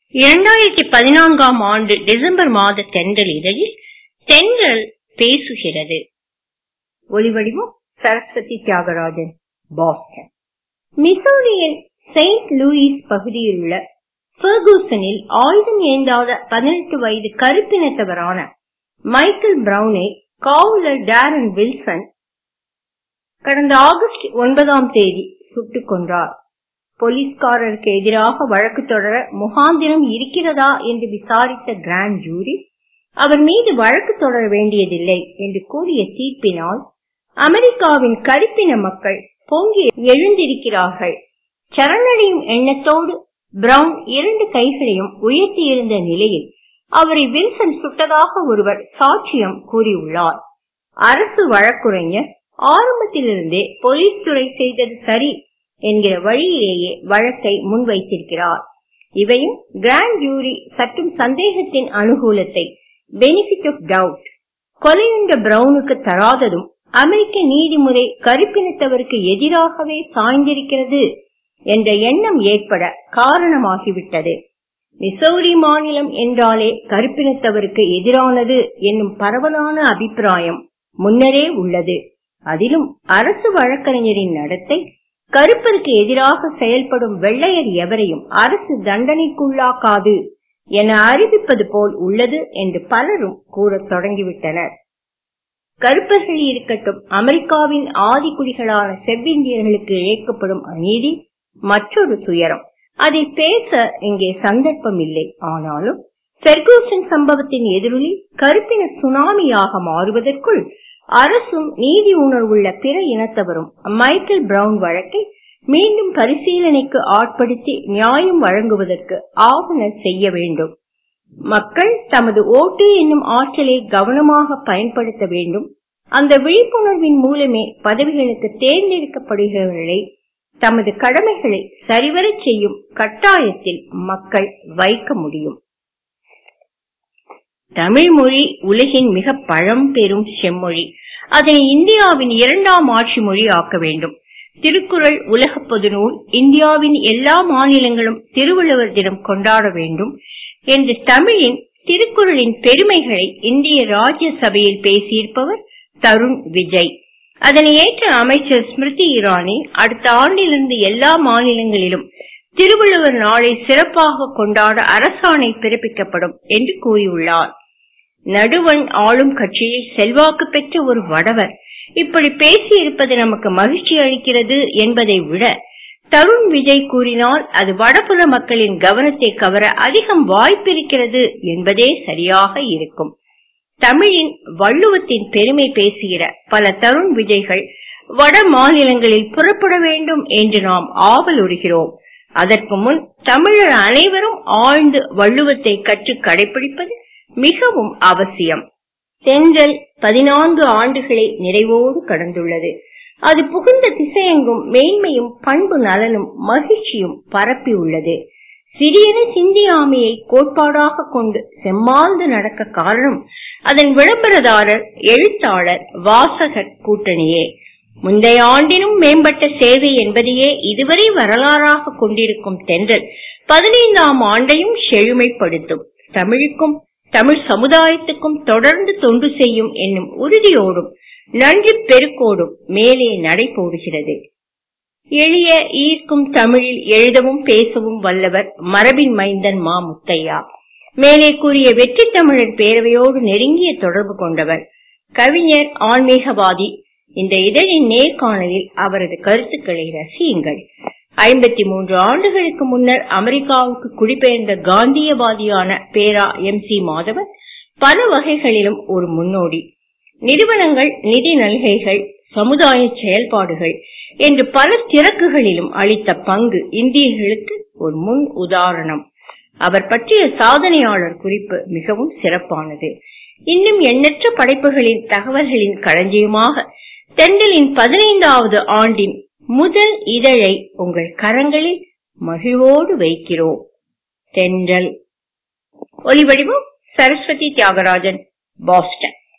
இரண்டாயிரத்தி பதினான்காம் ஆண்டு டிசம்பர் மாத தென்றல் இதழில் தென்றல் பேசுகிறது ஒலிவடிவம் சரஸ்வதி தியாகராஜன் பாஸ்டன் மிசோரியின் செயின்ட் லூயிஸ் பகுதியில் உள்ள ஃபெர்கூசனில் ஆயுதம் ஏந்தாத பதினெட்டு வயது கருப்பினத்தவரான மைக்கேல் பிரவுனை காவலர் டேரன் வில்சன் கடந்த ஆகஸ்ட் ஒன்பதாம் தேதி சுட்டுக் கொன்றார் போலீஸ்காரருக்கு எதிராக வழக்கு தொடர முகாந்திரம் இருக்கிறதா என்று விசாரித்த கிராண்ட் ஜூரி அவர் மீது வழக்கு தொடர வேண்டியதில்லை என்று கூறிய தீர்ப்பினால் அமெரிக்காவின் கருப்பின மக்கள் பொங்கி எழுந்திருக்கிறார்கள் சரணடையும் எண்ணத்தோடு பிரவுன் இரண்டு கைகளையும் உயர்த்தியிருந்த நிலையில் அவரை வில்சன் சுட்டதாக ஒருவர் சாட்சியம் கூறியுள்ளார் அரசு வழக்குரைஞர் ஆரம்பத்திலிருந்தே போலீஸ் துறை செய்தது சரி என்கிற வழியிலேயே வழக்கை முன்வைத்திருக்கிறார் இவையும் கிராண்ட் ஜூரி சற்றும் சந்தேகத்தின் அனுகூலத்தை பெனிஃபிட் ஆஃப் டவுட் கொலையுண்ட பிரவுனுக்கு தராததும் அமெரிக்க நீதிமுறை கருப்பினத்தவருக்கு எதிராகவே சாய்ந்திருக்கிறது என்ற எண்ணம் ஏற்பட காரணமாகிவிட்டது மிசௌரி மாநிலம் என்றாலே கருப்பினத்தவருக்கு எதிரானது என்னும் பரவலான அபிப்பிராயம் முன்னரே உள்ளது அதிலும் அரசு வழக்கறிஞரின் நடத்தை கருப்பருக்கு எதிராக செயல்படும் வெள்ளையர் எவரையும் அரசு தண்டனைக்குள்ளாக்காது என அறிவிப்பது போல் உள்ளது என்று பலரும் கூறத் தொடங்கிவிட்டனர் கருப்பர்கள் இருக்கட்டும் அமெரிக்காவின் ஆதிக்குடிகளான செவ்விந்தியர்களுக்கு இழைக்கப்படும் அநீதி மற்றொரு துயரம் அதை பேச இங்கே சந்தர்ப்பம் இல்லை ஆனாலும் பெர்கூசன் சம்பவத்தின் எதிரொலி கருப்பின சுனாமியாக மாறுவதற்குள் அரசும் நீதி உணர்வுள்ள பிற இனத்தவரும் மைக்கேல் பிரவுன் வழக்கை மீண்டும் பரிசீலனைக்கு ஆட்படுத்தி நியாயம் வழங்குவதற்கு ஆவண செய்ய வேண்டும் மக்கள் தமது ஓட்டு என்னும் ஆற்றலை கவனமாக பயன்படுத்த வேண்டும் அந்த விழிப்புணர்வின் மூலமே பதவிகளுக்கு தேர்ந்தெடுக்கப்படுகிறவர்களை தமது கடமைகளை சரிவர செய்யும் கட்டாயத்தில் மக்கள் வைக்க முடியும் தமிழ் மொழி உலகின் மிக பழம்பெரும் செம்மொழி அதனை இந்தியாவின் இரண்டாம் ஆட்சி மொழி ஆக்க வேண்டும் திருக்குறள் உலக பொதுநூல் இந்தியாவின் எல்லா மாநிலங்களும் திருவள்ளுவர் தினம் கொண்டாட வேண்டும் என்று தமிழின் திருக்குறளின் பெருமைகளை இந்திய ராஜ்ய சபையில் பேசியிருப்பவர் தருண் விஜய் அதனை ஏற்ற அமைச்சர் ஸ்மிருதி இரானி அடுத்த ஆண்டிலிருந்து எல்லா மாநிலங்களிலும் திருவள்ளுவர் நாளை சிறப்பாக கொண்டாட அரசாணை பிறப்பிக்கப்படும் என்று கூறியுள்ளார் நடுவன் ஆளும் கட்சியில் செல்வாக்கு பெற்ற ஒரு வடவர் இப்படி பேசியிருப்பது நமக்கு மகிழ்ச்சி அளிக்கிறது என்பதை விட தருண் விஜய் கூறினால் அது வடபுற மக்களின் கவனத்தை கவர அதிகம் வாய்ப்பிருக்கிறது என்பதே சரியாக இருக்கும் தமிழின் வள்ளுவத்தின் பெருமை பேசுகிற பல தருண் விஜய்கள் வட மாநிலங்களில் புறப்பட வேண்டும் என்று நாம் ஆவல் உறுகிறோம் அதற்கு முன் தமிழர் அனைவரும் ஆழ்ந்து வள்ளுவத்தை கற்று கடைபிடிப்பது மிகவும் அவசியம் தென்றல் பதினான்கு ஆண்டுகளை நிறைவோடு கடந்துள்ளது அது புகுந்த திசையெங்கும் மேன்மையும் பண்பு நலனும் மகிழ்ச்சியும் பரப்பி உள்ளது சிறியன சிந்தியாமையை கோட்பாடாக கொண்டு செம்மாந்து நடக்க காரணம் அதன் விளம்பரதாரர் எழுத்தாளர் வாசகர் கூட்டணியே முந்தைய ஆண்டினும் மேம்பட்ட சேவை என்பதையே இதுவரை வரலாறாக கொண்டிருக்கும் தென்றல் பதினைந்தாம் ஆண்டையும் செழுமைப்படுத்தும் தமிழுக்கும் தமிழ் சமுதாயத்துக்கும் தொடர்ந்து தொண்டு செய்யும் என்னும் உறுதியோடும் நன்றி பெருக்கோடும் மேலே நடை போடுகிறது எளிய ஈர்க்கும் தமிழில் எழுதவும் பேசவும் வல்லவர் மரபின் மைந்தன் மா முத்தையா மேலே கூறிய வெற்றி தமிழர் பேரவையோடு நெருங்கிய தொடர்பு கொண்டவர் கவிஞர் ஆன்மீகவாதி இந்த இதழின் நேர்காணலில் அவரது கருத்துக்களை ரசியுங்கள் ஐம்பத்தி மூன்று ஆண்டுகளுக்கு முன்னர் அமெரிக்காவுக்கு குடிபெயர்ந்த காந்தியவாதியான பேரா எம் சி மாதவன் பல வகைகளிலும் ஒரு முன்னோடி நிறுவனங்கள் நிதி நல்கைகள் சமுதாய செயல்பாடுகள் என்று பல திறக்குகளிலும் அளித்த பங்கு இந்தியர்களுக்கு ஒரு முன் உதாரணம் அவர் பற்றிய சாதனையாளர் குறிப்பு மிகவும் சிறப்பானது இன்னும் எண்ணற்ற படைப்புகளின் தகவல்களின் களஞ்சியமாக தெண்டலின் பதினைந்தாவது ஆண்டின் முதல் இதழை உங்கள் கரங்களில் மகிழ்வோடு வைக்கிறோம் தென்றல் ஒலிவடிவம் சரஸ்வதி தியாகராஜன் பாஸ்டன்